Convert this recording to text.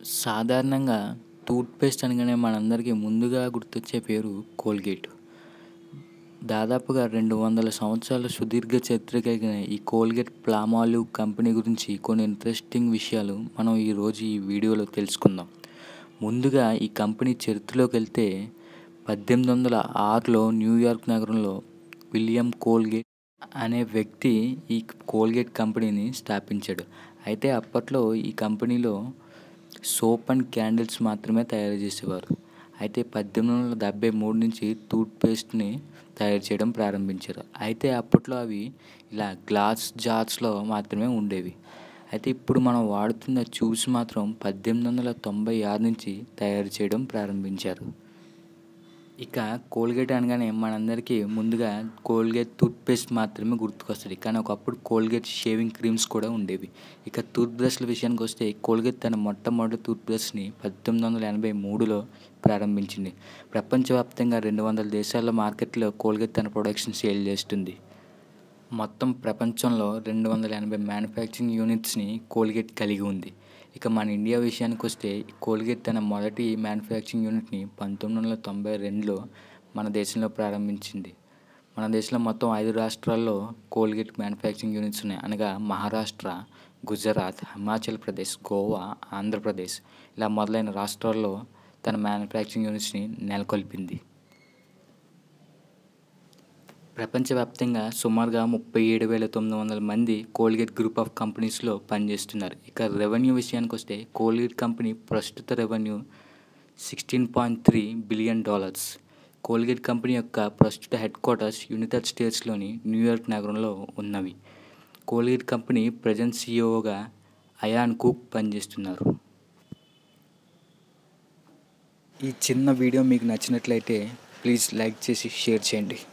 సాధారణంగా టూత్పేస్ట్ అనగానే మనందరికీ ముందుగా గుర్తొచ్చే పేరు కోల్గేట్ దాదాపుగా రెండు వందల సంవత్సరాల సుదీర్ఘ చరిత్ర కలిగిన ఈ కోల్గేట్ ప్లామాలివ్ కంపెనీ గురించి కొన్ని ఇంట్రెస్టింగ్ విషయాలు మనం ఈరోజు ఈ వీడియోలో తెలుసుకుందాం ముందుగా ఈ కంపెనీ చరిత్రలోకి వెళ్తే పద్దెనిమిది వందల ఆరులో న్యూయార్క్ నగరంలో విలియం కోల్గేట్ అనే వ్యక్తి ఈ కోల్గేట్ కంపెనీని స్థాపించాడు అయితే అప్పట్లో ఈ కంపెనీలో సోప్ అండ్ క్యాండిల్స్ మాత్రమే తయారు చేసేవారు అయితే పద్దెనిమిది వందల డెబ్బై మూడు నుంచి టూత్పేస్ట్ని తయారు చేయడం ప్రారంభించారు అయితే అప్పట్లో అవి ఇలా గ్లాస్ జార్స్లో మాత్రమే ఉండేవి అయితే ఇప్పుడు మనం వాడుతున్న ట్యూబ్స్ మాత్రం పద్దెనిమిది వందల తొంభై ఆరు నుంచి తయారు చేయడం ప్రారంభించారు ఇక కోల్గేట్ అనగానే మనందరికీ ముందుగా కోల్గేట్ టూత్పేస్ట్ మాత్రమే గుర్తుకొస్తుంది కానీ ఒకప్పుడు కోల్గేట్ షేవింగ్ క్రీమ్స్ కూడా ఉండేవి ఇక టూత్ బ్రష్ల విషయానికి వస్తే కోల్గేట్ తన మొట్టమొదటి టూత్ బ్రష్ని పద్దెనిమిది వందల ఎనభై మూడులో ప్రారంభించింది ప్రపంచవ్యాప్తంగా రెండు వందల దేశాల మార్కెట్లో కోల్గేట్ తన ప్రొడక్షన్ సేల్ చేస్తుంది మొత్తం ప్రపంచంలో రెండు వందల ఎనభై మ్యానుఫ్యాక్చరింగ్ యూనిట్స్ని కోల్గేట్ కలిగి ఉంది ఇక మన ఇండియా విషయానికి వస్తే కోల్గేట్ తన మొదటి మ్యానుఫ్యాక్చరింగ్ యూనిట్ని పంతొమ్మిది వందల తొంభై రెండులో మన దేశంలో ప్రారంభించింది మన దేశంలో మొత్తం ఐదు రాష్ట్రాల్లో కోల్గేట్ మ్యానుఫ్యాక్చరింగ్ యూనిట్స్ ఉన్నాయి అనగా మహారాష్ట్ర గుజరాత్ హిమాచల్ ప్రదేశ్ గోవా ఆంధ్రప్రదేశ్ ఇలా మొదలైన రాష్ట్రాల్లో తన మ్యానుఫ్యాక్చరింగ్ యూనిట్స్ని నెలకొల్పింది ప్రపంచవ్యాప్తంగా సుమారుగా ముప్పై ఏడు వేల తొమ్మిది వందల మంది కోల్గేట్ గ్రూప్ ఆఫ్ కంపెనీస్లో పనిచేస్తున్నారు ఇక రెవెన్యూ విషయానికి వస్తే కోల్గేట్ కంపెనీ ప్రస్తుత revenue sixteen point three billion dollars Colgate company యొక్క ప్రస్తుత హెడ్ క్వార్టర్స్ యునైటెడ్ స్టేట్స్లోని న్యూయార్క్ నగరంలో ఉన్నవి కోల్గేట్ కంపెనీ ప్రజెంట్ సీఈఓగా అయాన్ కుక్ పనిచేస్తున్నారు ఈ చిన్న వీడియో మీకు నచ్చినట్లయితే ప్లీజ్ లైక్ చేసి షేర్ చేయండి